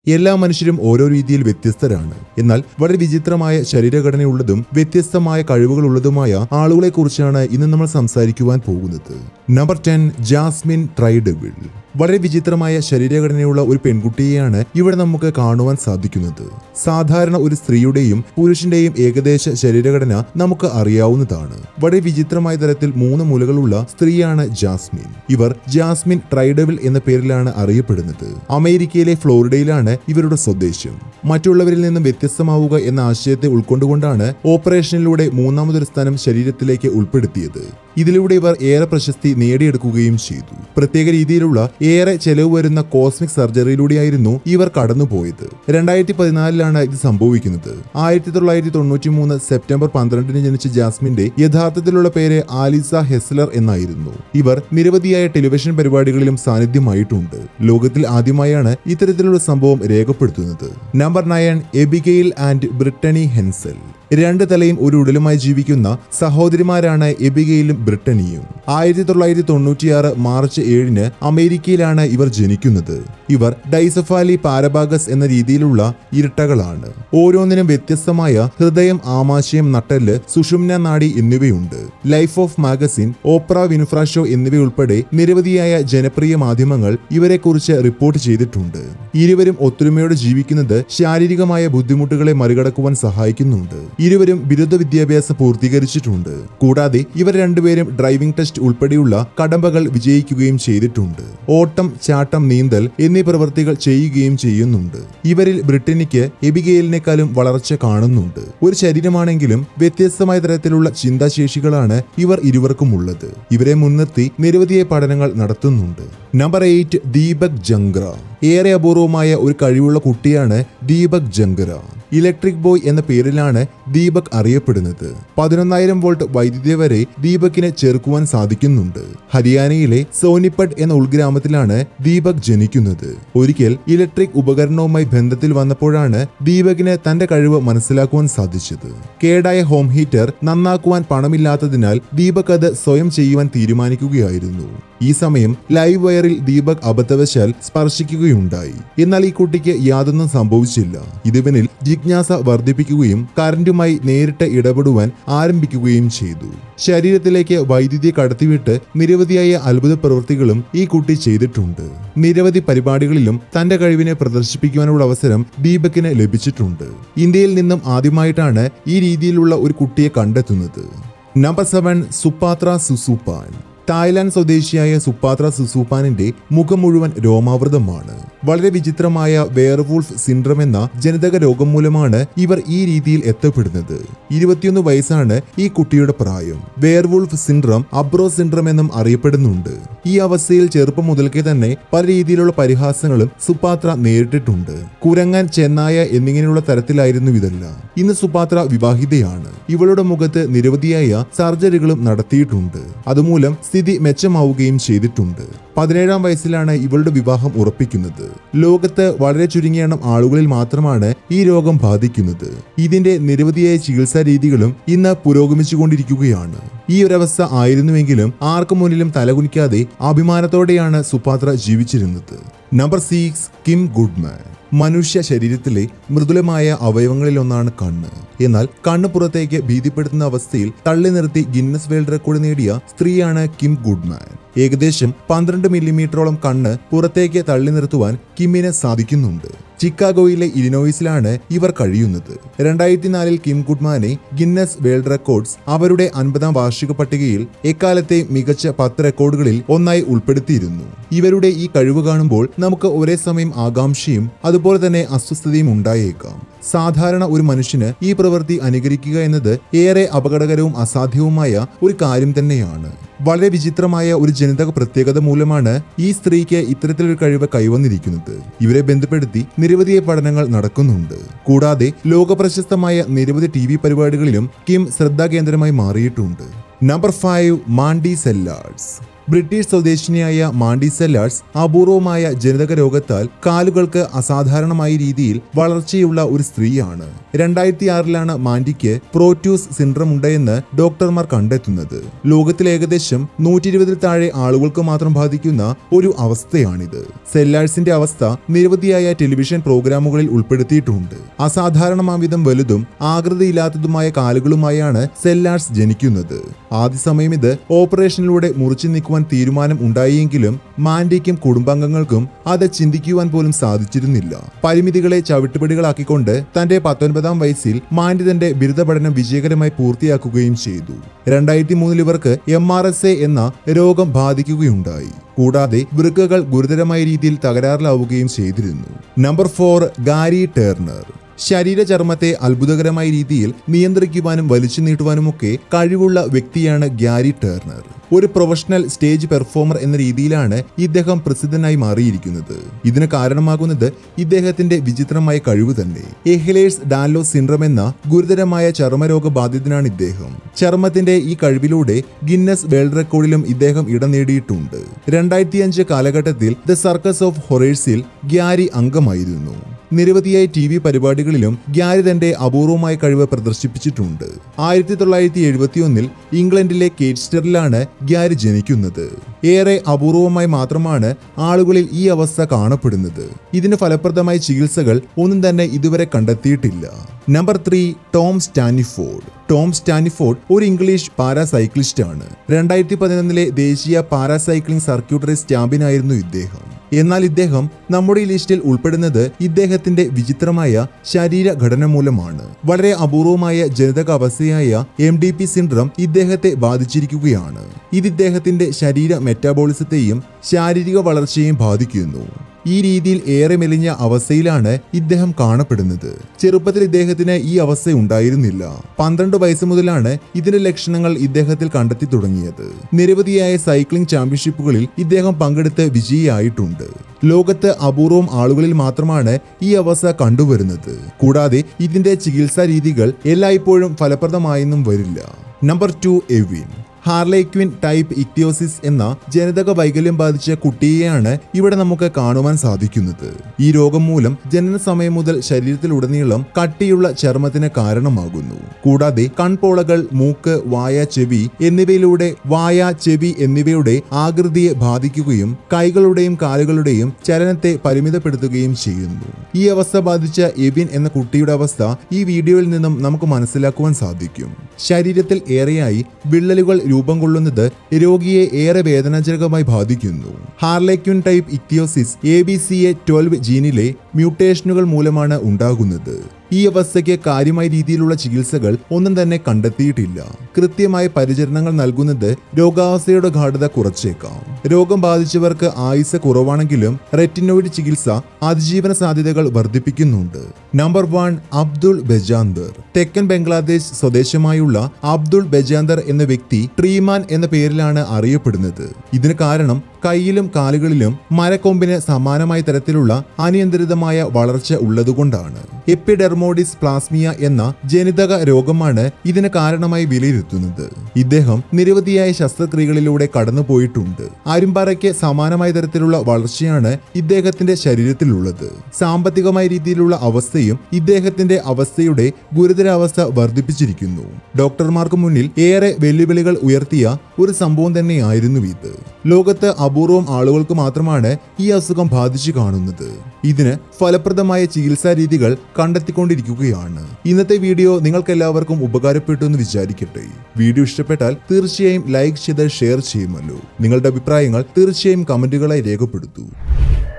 എല്ലാ മനുഷ്യരും ഓരോ രീതിയിൽ വ്യത്യസ്തരാണ് എന്നാൽ വളരെ വിചിത്രമായ ശരീരഘടനയുള്ളതും വ്യത്യസ്തമായ കഴിവുകളുള്ളതുമായ ആളുകളെ കുറിച്ചാണ് ഇന്ന് നമ്മൾ സംസാരിക്കുവാൻ പോകുന്നത് നമ്പർ ടെൻ ജാസ്മിൻ ട്രൈഡബിൾ വളരെ വിചിത്രമായ ശരീരഘടനയുള്ള ഒരു പെൺകുട്ടിയെയാണ് ഇവിടെ നമുക്ക് കാണുവാൻ സാധിക്കുന്നത് സാധാരണ ഒരു സ്ത്രീയുടെയും പുരുഷന്റെയും ഏകദേശ ശരീരഘടന നമുക്ക് അറിയാവുന്നതാണ് വളരെ വിചിത്രമായ തരത്തിൽ മൂന്ന് മുലകളുള്ള സ്ത്രീയാണ് ജാസ്മിൻ ഇവർ ജാസ്മിൻ ട്രൈഡബിൾ എന്ന പേരിലാണ് അറിയപ്പെടുന്നത് അമേരിക്കയിലെ ഫ്ലോറിഡയിലാണ് ഇവരുടെ സ്വദേശം മറ്റുള്ളവരിൽ നിന്നും വ്യത്യസ്തമാവുക എന്ന ആശയത്തെ ഉൾക്കൊണ്ടുകൊണ്ടാണ് ഓപ്പറേഷനിലൂടെ മൂന്നാമതൊരു സ്ഥാനം ശരീരത്തിലേക്ക് ഉൾപ്പെടുത്തിയത് ഇതിലൂടെ ഇവർ ഏറെ പ്രശസ്തി നേടിയെടുക്കുകയും ചെയ്തു പ്രത്യേക രീതിയിലുള്ള ഏറെ ചെലവ് വരുന്ന കോസ്മിക് സർജറിയിലൂടെയായിരുന്നു ഇവർ കടന്നുപോയത് രണ്ടായിരത്തി പതിനാലിലാണ് ഇത് സംഭവിക്കുന്നത് ആയിരത്തി തൊള്ളായിരത്തി തൊണ്ണൂറ്റി മൂന്ന് സെപ്റ്റംബർ പന്ത്രണ്ടിന് ജനിച്ച ജാസ്മിന്റെ യഥാർത്ഥത്തിലുള്ള പേര് ആലിസ ഹെസ്ലർ എന്നായിരുന്നു ഇവർ നിരവധിയായ ടെലിവിഷൻ പരിപാടികളിലും സാന്നിധ്യമായിട്ടുണ്ട് ലോകത്തിൽ ആദ്യമായാണ് ഇത്തരത്തിലുള്ള സംഭവം രേഖപ്പെടുത്തുന്നത് number nine Abigail and Brittany Hensel രണ്ട് തലയും ഒരു ഉടലുമായി ജീവിക്കുന്ന സഹോദരിമാരാണ് എബിഗയിലും ബ്രിട്ടനിയും ആയിരത്തി തൊള്ളായിരത്തി തൊണ്ണൂറ്റിയാറ് മാർച്ച് ഏഴിന് അമേരിക്കയിലാണ് ഇവർ ജനിക്കുന്നത് ഇവർ ഡൈസഫാലി പാരബാഗസ് എന്ന രീതിയിലുള്ള ഇരട്ടകളാണ് ഓരോന്നിനും വ്യത്യസ്തമായ ഹൃദയം ആമാശയം നട്ടല് സുഷുമ്ന നാഡി എന്നിവയുണ്ട് life of magazine Oprah Winfrey show എന്നിവയുൾപ്പെടെ നിരവധിയായ ജനപ്രിയ മാധ്യമങ്ങൾ ഇവരെക്കുറിച്ച് റിപ്പോർട്ട് ചെയ്തിട്ടുണ്ട് ഇരുവരും ഒത്തൊരുമയോടെ ജീവിക്കുന്നത് ശാരീരികമായ ബുദ്ധിമുട്ടുകളെ മറികടക്കുവാൻ സഹായിക്കുന്നുണ്ട് ഇരുവരും ബിരുദ വിദ്യാഭ്യാസം പൂർത്തീകരിച്ചിട്ടുണ്ട് കൂടാതെ ഇവർ രണ്ടുപേരും ഡ്രൈവിംഗ് ടെസ്റ്റ് ഉൾപ്പെടെയുള്ള കടമ്പകൾ വിജയിക്കുകയും ചെയ്തിട്ടുണ്ട് ഓട്ടം ചാട്ടം നീന്തൽ എന്നീ പ്രവൃത്തികൾ ചെയ്യുകയും ചെയ്യുന്നുണ്ട് ഇവരിൽ ബ്രിട്ടനിക്ക് എബിഗെയിലിനേക്കാളും വളർച്ച കാണുന്നുണ്ട് ഒരു ശരീരമാണെങ്കിലും വ്യത്യസ്തമായ തരത്തിലുള്ള ചിന്താശേഷികളാണ് ഇവർ ഇരുവർക്കും ഉള്ളത് ഇവരെ മുൻനിർത്തി നിരവധിയായ പഠനങ്ങൾ നടത്തുന്നുണ്ട് നമ്പർ എയ്റ്റ് ദീപക് ജംഗ്ര ഏറെ അപൂർവമായ ഒരു കഴിവുള്ള കുട്ടിയാണ് ദീപക് ജംഗ്ര ഇലക്ട്രിക് ബോയ് എന്ന പേരിലാണ് ദീപക് അറിയപ്പെടുന്നത് പതിനൊന്നായിരം വോൾട്ട് വൈദ്യുതി വരെ ദീപകിന് ചെറുക്കുവാൻ സാധിക്കുന്നുണ്ട് ഹരിയാനയിലെ സോനിപ്പട്ട് എന്ന ഉൾഗ്രാമത്തിലാണ് ദീപക് ജനിക്കുന്നത് ഒരിക്കൽ ഇലക്ട്രിക് ഉപകരണവുമായി ബന്ധത്തിൽ വന്നപ്പോഴാണ് ദീപകിന് തന്റെ കഴിവ് മനസ്സിലാക്കുവാൻ സാധിച്ചത് കേടായ ഹോം ഹീറ്റർ നന്നാക്കുവാൻ പണമില്ലാത്തതിനാൽ ദീപക് അത് സ്വയം ചെയ്യുവാൻ തീരുമാനിക്കുകയായിരുന്നു ഈ സമയം ലൈവ് വയറിൽ ദീപക് അബദ്ധവശാൽ സ്പർശിക്കുകയുണ്ടായി എന്നാൽ ഈ കുട്ടിക്ക് യാതൊന്നും സംഭവിച്ചില്ല ഇതിവനിൽ ജിജ്ഞാസ വർദ്ധിപ്പിക്കുകയും കറന്റുമായി നേരിട്ട് ഇടപെടുവാൻ ആരംഭിക്കുകയും ചെയ്തു ശരീരത്തിലേക്ക് വൈദ്യുതി കടത്തിവിട്ട് നിരവധിയായ അത്ഭുത പ്രവൃത്തികളും ഈ കുട്ടി ചെയ്തിട്ടുണ്ട് നിരവധി പരിപാടികളിലും തന്റെ കഴിവിനെ പ്രദർശിപ്പിക്കുവാനുള്ള അവസരം ദീപകിന് ലഭിച്ചിട്ടുണ്ട് ഇന്ത്യയിൽ നിന്നും ആദ്യമായിട്ടാണ് ഈ രീതിയിലുള്ള ഒരു കുട്ടിയെ കണ്ടെത്തുന്നത് number seven Supatra Sasuphan Thailand സ്വദേശിയായ സുപാത്ര സുസൂപ്പാനിന്റെ മുഖം മുഴുവൻ രോമാവൃതമാണ് വളരെ വിചിത്രമായ വെയർവൂൾഫ് സിൻഡ്രം എന്ന ജനിതക രോഗം മൂലമാണ് ഇവർ ഈ രീതിയിൽ എത്തപ്പെടുന്നത് ഇരുപത്തിയൊന്ന് വയസ്സാണ് ഈ കുട്ടിയുടെ പ്രായം വെയർവൂൾഫ് സിൻഡ്രം അബ്രോ സിൻഡ്രം എന്നും അറിയപ്പെടുന്നുണ്ട് ഈ അവസ്ഥയിൽ ചെറുപ്പം മുതൽക്കേ തന്നെ പല രീതിയിലുള്ള പരിഹാസങ്ങളും സുപാത്ര നേരിട്ടിട്ടുണ്ട് കുരങ്ങൻ ചെന്നായ എന്നിങ്ങനെയുള്ള തരത്തിലായിരുന്നു ഇതെല്ലാം ഇന്ന് സുപാത്ര വിവാഹിതയാണ് ഇവളുടെ മുഖത്ത് നിരവധിയായ സർജറികളും നടത്തിയിട്ടുണ്ട് അതുമൂലം സ്ഥിതി മെച്ചമാവുകയും ചെയ്തിട്ടുണ്ട് പതിനേഴാം വയസ്സിലാണ് ഇവളുടെ വിവാഹം ഉറപ്പിക്കുന്നത് ലോകത്ത് വളരെ ചുരുങ്ങിയ എണ്ണം ആളുകളിൽ മാത്രമാണ് ഈ രോഗം ബാധിക്കുന്നത് ഇതിന്റെ നിരവധിയായ ചികിത്സാ രീതികളും ഇന്ന് പുരോഗമിച്ചുകൊണ്ടിരിക്കുകയാണ് ഈ ഒരവസ്ഥ ആയിരുന്നുവെങ്കിലും ആർക്കു മുന്നിലും തലകുനിക്കാതെ അഭിമാനത്തോടെയാണ് സുപാത്ര ജീവിച്ചിരുന്നത് നമ്പർ സിക്സ് കിം ഗുഡ്മാൻ മനുഷ്യ ശരീരത്തിലെ മൃദുലമായ അവയവങ്ങളിലൊന്നാണ് കണ്ണ് എന്നാൽ കണ്ണ് പുറത്തേക്ക് ഭീതിപ്പെടുത്തുന്ന അവസ്ഥയിൽ തള്ളി നിർത്തി ഗിന്നസ് വേൾഡ് റെക്കോർഡ് നേടിയ സ്ത്രീയാണ് കിം ഗുഡ്മാൻ ഏകദേശം പന്ത്രണ്ട് മില്ലിമീറ്ററോളം കണ്ണ് പുറത്തേക്ക് തള്ളി നിർത്തുവാൻ കിമ്മിന് സാധിക്കുന്നുണ്ട് ചിക്കാഗോയിലെ ഇലിനോയിസിലാണ് ഇവർ കഴിയുന്നത് രണ്ടായിരത്തി നാലിൽ കിം ഗുഡ്മാനെ ഗിന്നസ് വേൾഡ് റെക്കോർഡ്സ് അവരുടെ അൻപതാം വാർഷിക പട്ടികയിൽ എക്കാലത്തെ മികച്ച പത്ത് റെക്കോർഡുകളിൽ ഒന്നായി ഉൾപ്പെടുത്തിയിരുന്നു ഇവരുടെ ഈ കഴിവ് കാണുമ്പോൾ നമുക്ക് ഒരേ സമയം ആകാംക്ഷയും അതുപോലെ തന്നെ അസ്വസ്ഥതയും ഉണ്ടായേക്കാം സാധാരണ ഒരു മനുഷ്യന് ഈ പ്രവൃത്തി അനുകരിക്കുക എന്നത് ഏറെ അപകടകരവും അസാധ്യവുമായ ഒരു കാര്യം തന്നെയാണ് വളരെ വിചിത്രമായ ഒരു ജനിതക പ്രത്യേകത മൂലമാണ് ഈ സ്ത്രീക്ക് ഇത്തരത്തിലൊരു കഴിവ് കൈവന്നിരിക്കുന്നത് ഇവരെ ബന്ധപ്പെടുത്തി നിരവധി പഠനങ്ങൾ നടക്കുന്നുണ്ട് കൂടാതെ ലോകപ്രശസ്തമായ നിരവധി ടി വി പരിപാടികളിലും കിം ശ്രദ്ധാകേന്ദ്രമായി മാറിയിട്ടുണ്ട് നമ്പർ ഫൈവ് മാണ്ടി സെല്ലാർഡ്സ് ബ്രിട്ടീഷ് സ്വദേശിനിയായ മാണ്ടി സെല്ലാർസ് അപൂർവമായ ജനിതക രോഗത്താൽ കാലുകൾക്ക് അസാധാരണമായ രീതിയിൽ വളർച്ചയുള്ള ഒരു സ്ത്രീയാണ് രണ്ടായിരത്തി ആറിലാണ് മാൻഡിക്ക് പ്രോറ്റ്യൂസ് സിൻഡ്രം ഉണ്ടെന്ന് ഡോക്ടർമാർ കണ്ടെത്തുന്നത് ലോകത്തിൽ ഏകദേശം നൂറ്റി ഇരുപതിൽ താഴെ ആളുകൾക്ക് മാത്രം ബാധിക്കുന്ന ഒരു അവസ്ഥയാണിത് സെല്ലാഴ്സിന്റെ അവസ്ഥ നിരവധിയായ ടെലിവിഷൻ പ്രോഗ്രാമുകളിൽ ഉൾപ്പെടുത്തിയിട്ടുണ്ട് അസാധാരണമാവിധം വലുതും ആകൃതിയില്ലാത്തതുമായ കാലുകളുമായാണ് സെല്ലാഴ്സ് ജനിക്കുന്നത് ആദ്യ സമയം ഇത് ഓപ്പറേഷനിലൂടെ മുറിച്ചു നീക്കുവാൻ തീരുമാനം ഉണ്ടായെങ്കിലും മാൻഡിക്കും കുടുംബാംഗങ്ങൾക്കും അത് ചിന്തിക്കുവാൻ പോലും സാധിച്ചിരുന്നില്ല പരിമിതികളെ ചവിട്ടുപടികളാക്കിക്കൊണ്ട് തന്റെ പത്തൊൻപതാം വയസ്സിൽ മാൻഡി തന്റെ ബിരുദ പഠനം വിജയകരമായി പൂർത്തിയാക്കുകയും ചെയ്തു രണ്ടായിരത്തി മൂന്നിൽ ഇവർക്ക് എം ആർ എസ് എ എന്ന രോഗം ബാധിക്കുകയുണ്ടായി കൂടാതെ വൃക്കകൾ ഗുരുതരമായ രീതിയിൽ തകരാറിലാവുകയും ചെയ്തിരുന്നു നമ്പർ ഫോർ ഗാരി ടേർണർ ശരീരചർമ്മത്തെ അത്ഭുതകരമായ രീതിയിൽ നിയന്ത്രിക്കുവാനും വലിച്ചു നീട്ടുവാനുമൊക്കെ കഴിവുള്ള വ്യക്തിയാണ് ഗ്യാരി ടേർണർ ഒരു പ്രൊഫഷണൽ സ്റ്റേജ് പെർഫോമർ എന്ന രീതിയിലാണ് ഇദ്ദേഹം പ്രസിദ്ധനായി മാറിയിരിക്കുന്നത് ഇതിന് കാരണമാകുന്നത് ഇദ്ദേഹത്തിന്റെ വിചിത്രമായ കഴിവ് തന്നെ എഹ്ലേഴ്സ് ഡാൻലോ സിൻഡ്രം എന്ന ഗുരുതരമായ ചർമ്മരോഗ ബാധിതനാണ് ഇദ്ദേഹം ചർമ്മത്തിന്റെ ഈ കഴിവിലൂടെ ഗിന്നസ് വേൾഡ് റെക്കോർഡിലും ഇദ്ദേഹം ഇടം നേടിയിട്ടുണ്ട് രണ്ടായിരത്തി അഞ്ച് കാലഘട്ടത്തിൽ ദ സർക്കസ് ഓഫ് ഹൊറേഴ്സിൽ ഗ്യാരി അംഗമായിരുന്നു നിരവധിയായ ടി വി പരിപാടികളിലും ഗ്യാരി തന്റെ അപൂർവമായ കഴിവ് പ്രദർശിപ്പിച്ചിട്ടുണ്ട് ആയിരത്തി തൊള്ളായിരത്തി എഴുപത്തിയൊന്നിൽ ഇംഗ്ലണ്ടിലെ കേറ്റ്സ്റ്ററിലാണ് ഗ്യാരി ജനിക്കുന്നത് ഏറെ അപൂർവമായി മാത്രമാണ് ആളുകളിൽ ഈ അവസ്ഥ കാണപ്പെടുന്നത് ഇതിന് ഫലപ്രദമായ ചികിത്സകൾ ഒന്നും തന്നെ ഇതുവരെ കണ്ടെത്തിയിട്ടില്ല number three Tom Staniforth Tom Staniforth ഒരു ഇംഗ്ലീഷ് പാരാസൈക്ലിസ്റ്റ് ആണ് രണ്ടായിരത്തി പതിനൊന്നിലെ ദേശീയ പാരാസൈക്ലിംഗ് സർക്യൂട്ട് റേസ് ചാമ്പ്യനായിരുന്നു ഇദ്ദേഹം എന്നാൽ ഇദ്ദേഹം നമ്മുടെ ഈ ലിസ്റ്റിൽ ഉൾപ്പെടുന്നത് ഇദ്ദേഹത്തിന്റെ വിചിത്രമായ ശരീരഘടന മൂലമാണ് വളരെ അപൂർവമായ ജനിതക അവസ്ഥയായ എം ഡി പി സിൻഡ്രം ഇദ്ദേഹത്തെ ബാധിച്ചിരിക്കുകയാണ് ഇത് ഇദ്ദേഹത്തിന്റെ ശരീര മെറ്റാബോളിസത്തെയും ശാരീരിക വളർച്ചയെയും ബാധിക്കുന്നു ഈ രീതിയിൽ ഏറെ മെലിഞ്ഞ അവസ്ഥയിലാണ് ഇദ്ദേഹം കാണപ്പെടുന്നത് ചെറുപ്പത്തിൽ ഇദ്ദേഹത്തിന് ഈ അവസ്ഥ ഉണ്ടായിരുന്നില്ല പന്ത്രണ്ട് വയസ്സ് മുതലാണ് ഇതിന്റെ ലക്ഷണങ്ങൾ ഇദ്ദേഹത്തിൽ കണ്ടെത്തി തുടങ്ങിയത് നിരവധിയായ സൈക്ലിംഗ് ചാമ്പ്യൻഷിപ്പുകളിൽ ഇദ്ദേഹം പങ്കെടുത്ത് വിജയിയായിട്ടുണ്ട് ലോകത്ത് അപൂർവം ആളുകളിൽ മാത്രമാണ് ഈ അവസ്ഥ കണ്ടുവരുന്നത് കൂടാതെ ഇതിന്റെ ചികിത്സാ രീതികൾ എല്ലായ്പ്പോഴും ഫലപ്രദമായെന്നും വരില്ല number two Evin harlequin type ichthyosis എന്ന ജനിതക വൈകല്യം ബാധിച്ച കുട്ടിയെയാണ് ഇവിടെ നമുക്ക് കാണുവാൻ സാധിക്കുന്നത് ഈ രോഗം മൂലം ജനന സമയം മുതൽ ശരീരത്തിലുടനീളം കട്ടിയുള്ള ചർമ്മത്തിന് കാരണമാകുന്നു കൂടാതെ കൺപോളകൾ മൂക്ക് വായ ചെവി എന്നിവയിലൂടെ വായ ചെവി എന്നിവയുടെ ആകൃതിയെ ബാധിക്കുകയും കൈകളുടെയും കാലുകളുടെയും ചലനത്തെ പരിമിതപ്പെടുത്തുകയും ചെയ്യുന്നു ഈ അവസ്ഥ ബാധിച്ച എവിൻ എന്ന കുട്ടിയുടെ അവസ്ഥ ഈ വീഡിയോയിൽ നിന്നും നമുക്ക് മനസ്സിലാക്കുവാൻ സാധിക്കും ശരീരത്തിൽ ഏറെയായി വിള്ളലുകൾ രൂപം കൊള്ളുന്നത് രോഗിയെ ഏറെ വേദനാജനകമായി ബാധിക്കുന്നു harlequin type ichthyosis A B C A twelve ജീനിലെ മ്യൂട്ടേഷനുകൾ മൂലമാണ് ഉണ്ടാകുന്നത് ഈ അവസ്ഥയ്ക്ക് കാര്യമായ രീതിയിലുള്ള ചികിത്സകൾ ഒന്നും തന്നെ കണ്ടെത്തിയിട്ടില്ല കൃത്യമായ പരിചരണങ്ങൾ നൽകുന്നത് രോഗാവസ്ഥയുടെ ഗാഠത കുറച്ചേക്കാം രോഗം ബാധിച്ചവർക്ക് ആയുസ് കുറവാണെങ്കിലും റെറ്റിനോയിഡ് ചികിത്സ അതിജീവന സാധ്യതകൾ വർദ്ധിപ്പിക്കുന്നുണ്ട് നമ്പർ വൺ അബ്ദുൾ ബെജാന്തർ തെക്കൻ ബംഗ്ലാദേശ് സ്വദേശമായുള്ള അബ്ദുൾ ബെജാന്തർ എന്ന വ്യക്തി ട്രീമാൻ എന്ന പേരിലാണ് അറിയപ്പെടുന്നത് ഇതിന് കാരണം കൈയിലും കാലുകളിലും മരക്കൊമ്പിന് സമാനമായ തരത്തിലുള്ള അനിയന്ത്രിതമായ വളർച്ച ഉള്ളതുകൊണ്ടാണ് എപ്പിഡെർമോഡിസ് പ്ലാസ്മിയ എന്ന ജനിതക രോഗമാണ് ഇതിന് കാരണമായി വിലയിരുത്തുന്നത് ഇദ്ദേഹം നിരവധിയായ ശസ്ത്രക്രിയകളിലൂടെ കടന്നുപോയിട്ടുണ്ട് അരുമ്പാറയ്ക്ക് സമാനമായ തരത്തിലുള്ള വളർച്ചയാണ് ഇദ്ദേഹത്തിന്റെ ശരീരത്തിലുള്ളത് സാമ്പത്തികമായ രീതിയിലുള്ള അവസ്ഥയും ഇദ്ദേഹത്തിന്റെ അവസ്ഥയുടെ ഗുരുതരാവസ്ഥ വർദ്ധിപ്പിച്ചിരിക്കുന്നു ഡോക്ടർമാർക്ക് മുന്നിൽ ഏറെ വെല്ലുവിളികൾ ഉയർത്തിയ ഒരു സംഭവം തന്നെയായിരുന്നു ഇത് ലോകത്ത് അപൂർവം ആളുകൾക്ക് മാത്രമാണ് ഈ അസുഖം ബാധിച്ചു കാണുന്നത് ഇതിന് ഫലപ്രദമായ ചികിത്സാ രീതികൾ കണ്ടെത്തിക്കൊണ്ടിരിക്കുകയാണ് ഇന്നത്തെ വീഡിയോ നിങ്ങൾക്ക് എല്ലാവർക്കും ഉപകാരപ്പെട്ടു എന്ന് വിചാരിക്കട്ടെ വീഡിയോ ഇഷ്ടപ്പെട്ടാൽ തീർച്ചയായും ലൈക്ക് ചെയ്ത് ഷെയർ ചെയ്യുമല്ലോ നിങ്ങളുടെ അഭിപ്രായങ്ങൾ തീർച്ചയായും കമന്റുകളായി രേഖപ്പെടുത്തൂ